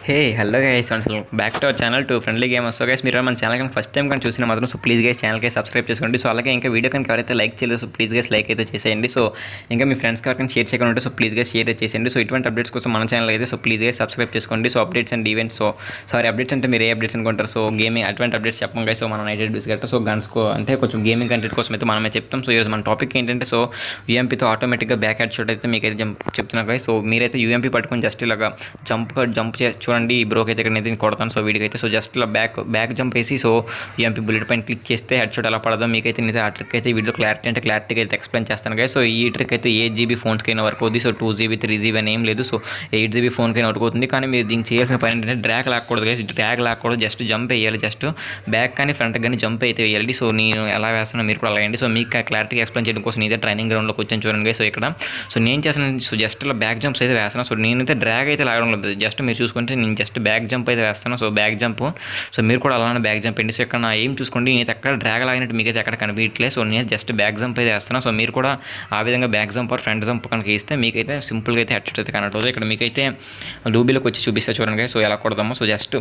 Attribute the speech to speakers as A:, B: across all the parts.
A: హే hello guys అసలు back to our channel to friendly game so guys మీరు మన channel కానీ ఫస్ట్ టైం కానీ చూసిన మాత్రం సో ప్లీజ్ గైస్ ఛానల్కి సబ్స్క్రైబ్ చేసుకోండి సో అలాగే ఇంకా వీడియో కనుక ఎవరైతే లైక్ చేయలేదు సో ప్లీజ్ గైస్ లైక్ అయితే చేసేయండి సో ఇంకా మీ ఫ్రెండ్స్ ఎవరికైనా షేర్ చేయకుండా ఉంటే సో ప్లీజ్ గైస్ షేర్ చేసేయండి సో ఇటువంటి అప్డేట్స్ కోసం మన ఛానల్ అయితే సో ప్లీజ్ గైస్ సబ్స్క్రైబ్ చేసుకోండి so updates and events so sorry updates అంటే మీరు ఏ అప్డేట్స్ అనుకుంటారు సో గేమింగ్ అటువంటి అప్డేట్స్ చెప్పం గైస్ సో మన నైటెడ్ బిస్ గట్ట సో గన్స్ కో అంటే కొంచెం గేమింగ్ కంటెంట్ కోసం అయితే మనమే చెప్తాం సో ఈరోజు మన టాపిక్ ఏంటంటే సో యూఎంపీతో ఆటోమేటిక్గా బ్యాక్ హెడ్ షాట్ అయితే మీకు అయితే జంప్ చెప్తున్నా guys. సో మీరైతే యూఎంపీ పట్టుకొని జస్ట్ ఇలాగా జంప్ జంప్ చే చూడండి ఈ బ్రోక్ అయితే ఇక్కడ నేను కొడతాను సో వీడికి అయితే సో జస్ట్ ఇలా బ్యాక్ బ్యాక్ జంప్ వేసి సో యూఎంపీ బుల్లెట్ పైన క్లిక్ చేస్తే హెడ్ షాట్ ఎలా పడదో మీకైతే నేను ఆ ట్రిక్ అయితే వీడియో క్లారిటీ అంటే క్లారిటీగా అయితే ఎక్స్ప్లెయిన్ చేస్తాను guys. సో ఈ ట్రిక్ అయితే ఎయిట్ జీబీ ఫోన్స్కైనా వర్క్ అవుతుంది so two GB three GB అని ఏం లేదు సో ఎయిట్ జీబీ ఫోన్కైనా వర్క్ అవుతుంది కానీ మీరు దీనికి చేయాల్సిన పని ఏంటంటే డ్రాక్ లాక్కూడదు గైస్ డ్రాక్ లాక్కూడదు జస్ట్ జంప్ వేయాలి జస్ట్ బ్యాక్ కానీ ఫ్రంట్ కానీ జంప్ అయితే వేయాలి సో నేను ఎలా వేస్తానో మీరు కూడా అలాగండి సో మీకు క్లారిటీగా ఎక్స్ప్లెయిన్ చేయడం కోసం నేనైతే ట్రైనింగ్ గ్రౌండ్లోకి వచ్చాను చూడండి guys. సో ఇక్కడ సో నేను చేస్తాను సో జస్ట్ ఇలా బ్యాక్ జంప్స్ అయితే వేస్తాను సో నేనైతే డ్రాగ్ అయితే లాగడం లేదు జస్ట్ మీరు చూసుకుంటే నేను జస్ట్ బ్యాక్ జంప్ అయితే వేస్తాను సో బ్యాక్ జంప్ సో మీరు కూడా అలానే బ్యాక్ జంప్ అండి సో ఇక్కడ నా ఏం చూసుకోండి నేనైతే ఎక్కడ డ్రాగ్ లాగినట్టు మీకైతే ఎక్కడ కనిపించట్లేదు సో నేను జస్ట్ బ్యాక్ జంప్ అయితే వేస్తాను సో మీరు కూడా ఆ విధంగా back jump or front jump కనుక వేస్తే మీకైతే సింపుల్గా అయితే హెడ్ అయితే కనెక్ట్ అవుతుంది ఇక్కడ మీకైతే డూబీలోకి వచ్చి చూపిస్తా చూడండి guys. సో ఎలా కొడదామో సో జస్ట్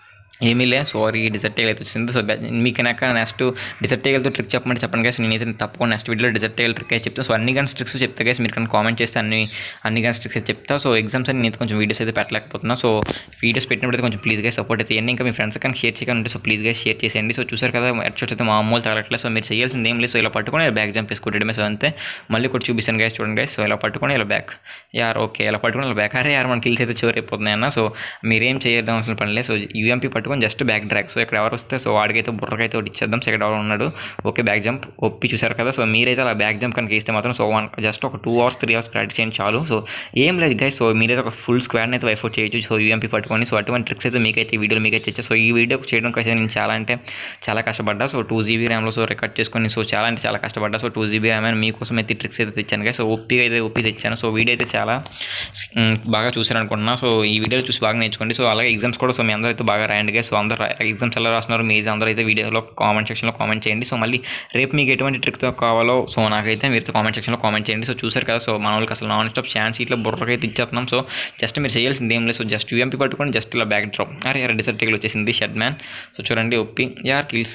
A: ఏమీ లే సారీ డిజర్ట్ టేగల్ అయితే వచ్చింది సో బె- మీకు కనుక నెక్స్ట్ డిజర్ట్ టేగల్తో ట్రిక్ చెప్పమంటే చెప్పండి గైస్ నేనైతే తప్పకుండా నెక్స్ట్ వీడియోలో డిజర్ట్ టేగల్ ట్రిక్ అయితే చెప్తాను సో అన్ని గన్స్ ట్రిక్స్ చెప్తా గైస్ మీరు కనుక కామెంట్ చేస్తే అన్ని అన్ని గన్స్ ట్రిక్స్ అయితే చెప్తా సో ఎగ్జామ్స్ అని నేను కొంచెం వీడియోస్ అయితే పెట్టలేకపోతున్నా సో వీడియోస్ పెట్టినప్పుడు అయితే కొంచెం ప్లీజ్ గా సపోర్ట్ అయితే ఇవ్వండి ఇంకా మీ ఫ్రెండ్స్ కానీ షేర్ చేయకుండా సో ప్లీజ్ గా షేర్ చేసేయండి సో చూసారు కదా హెడ్షాట్ అయితే మామూలు తగలట్లేదు సో మీరు చేయాల్సింది ఏం లేదు సో ఇలా పట్టుకొని బ్యాక్ జంప్ వేసుకుంటే సో అంతే మళ్ళీ కూడా చూపిస్తాను గైస్ చూడండి గైస్ సో ఇలా పట్టుకొని ఇలా బ్యాక్ యార్ ఓకే ఇలా పట్టుకొని ఇలా బ్యాక్ అరే యార్ మన కిల్స్ అయితే చివరి అయిపోతున్నాయి అన్న సో మీరేం చేయడం అవసరం పని లేదు సో యూఎంపీ పట్టుకొని జస్ట్ బ్యాక్ డ్రాక్ సో ఇక్కడ ఎవరు వస్తే సో వాడికైతే బుర్రకైతే ఒకటి ఇచ్చేద్దాం సో ఇక్కడ ఎవరు ఉన్నాడు ఓకే బ్యాక్ జంప్ ఒప్పి చూసారు కదా సో మీరైతే అలా బ్యాక్ జంప్ కనుక ఇస్తే మాత్రం సో వన్ జస్ట్ ఒక two hours three hours practice చేయండి చాలు సో ఏం లేదు గైస్ సో మీరైతే ఒక ఫుల్ స్క్వాడ్ని అయితే వైఫౌట్ చేయొచ్చు సో యూఎంపీ పట్టుకొని సో అటువంటి ట్రిక్స్ అయితే మీకైతే ఈ వీడియోలో మీకైతే ఇచ్చా సో ఈ వీడియో చేయడం కోసం నేను చాలా అంటే చాలా కష్టపడ్డా సో టూ జీబీ ర్యామ్లో సో రికార్డ్ చేసుకొని సో చాలా అంటే చాలా కష్టపడ్డా సో టూ జీబీ ర్యామ్ అని మీకోసం అయితే ట్రిక్స్ అయితే తెచ్చాను కదా సో ఒప్పిగా అయితే ఒప్పి తెచ్చాను సో వీడియో అయితే చాలా మ్, బాగా చూసారు అనుకుంటున్నా సో ఈ వీడియో చూసి బాగా నేర్చుకోండి సో అలాగే ఎగ్జామ్స్ కూడా సో మీ అందరూ అయితే బాగా రాయండి guys. సో అందరూ ఎగ్జామ్స్ ఎలా రాస్తున్నారు మీరు అందరూ అయితే వీడియోలో కామెంట్ సెక్షన్లో కామెంట్ చేయండి సో మళ్ళీ రేపు మీకు ఎటువంటి ట్రిక్తో కావాలో సో నాకైతే మీరు కామెంట్ సెక్షన్లో కామెంట్ చేయండి సో చూసారు కదా సో మన వాళ్ళకి అసలు నాన్ స్టాప్ ఛాన్స్ ఇట్లా బుర్రకైతే ఇచ్చేస్తున్నాం సో జస్ట్ మీరు చేయాల్సింది ఏం లేదు సో జస్ట్ యూఎంపీ పట్టుకొని జస్ట్ ఇలా బ్యాక్ డ్రాప్ అరే యార్ డిసర్టికల్ వచ్చేసింది షెడ్ మ్యాన్ సో చూడండి ఒప్పి యార్ కిల్స్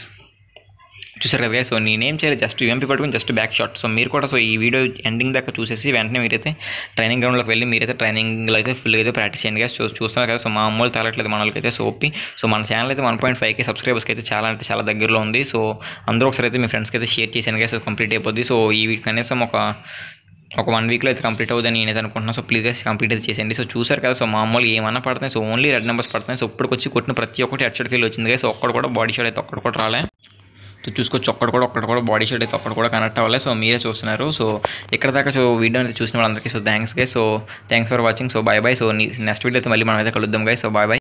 A: చూసారు కదా సో నేనేం చేయాలి జస్ట్ యూఎంపీ పట్టుకుని జస్ట్ బ్యాక్ షాట్ సో మీరు కూడా సో ఈ వీడియో ఎండింగ్ దాకా చూసేసి వెంటనే మీరైతే ట్రైనింగ్ గ్రౌండ్లోకి వెళ్ళి మీరైతే ట్రైనింగ్లో అయితే ఫుల్గా అయితే ప్రాక్టీస్ చేయండి కదా సో చూస్తున్నారు కదా సో మా అమ్మలు తగలట్లేదు మన వాళ్ళకైతే సో ఒప్పి సో మన ఛానల్ అయితే వన్ పాయింట్ ఫైవ్కి సబ్స్క్రైబర్స్కి అయితే చాలా అంటే చాలా దగ్గరలో ఉంది సో అందరూ ఒకసారి అయితే మీ ఫ్రెండ్స్కి అయితే షేర్ చేశాను కదా సో కంప్లీట్ అయిపోద్ది సో ఈ వీక్ కనీసం ఒక ఒక వన్ వీక్లో అయితే కంప్లీట్ అవుతుందని నేనైతే అనుకుంటున్నాను సో ప్లీజ్ కంప్లీట్ అయితే చేసేయండి సో చూసారు కదా సో మామూలు ఏమన్నా పడుతున్నాయి సో ఓన్లీ రెడ్ నెంబర్స్ పడుతున్నాయి సో ఇప్పటికి వచ్చి కొట్టిన ప్రతి ఒక్కటి హెడ్ షాట్కి వెళ్ళి వచ్చింది కదా సో ఒక్కడు కూడా బాడీ షాట్ అయితే ఒక్కడు కూడా రాలే సో చూసుకోవచ్చు ఒక్కడు కూడా ఒక్కడు కూడా బాడీ షాట్ అయితే ఒక్కడు కూడా కనెక్ట్ అవ్వాలి సో మీరే చూస్తున్నారు సో ఇక్కడ దాకా సో వీడియో అయితే చూసిన వాళ్ళందరికీ సో థ్యాంక్స్ గా so thanks for watching so bye bye so next video అయితే మళ్ళీ మనం అయితే కలుద్దాం గాయ సో బాయ్ బాయ్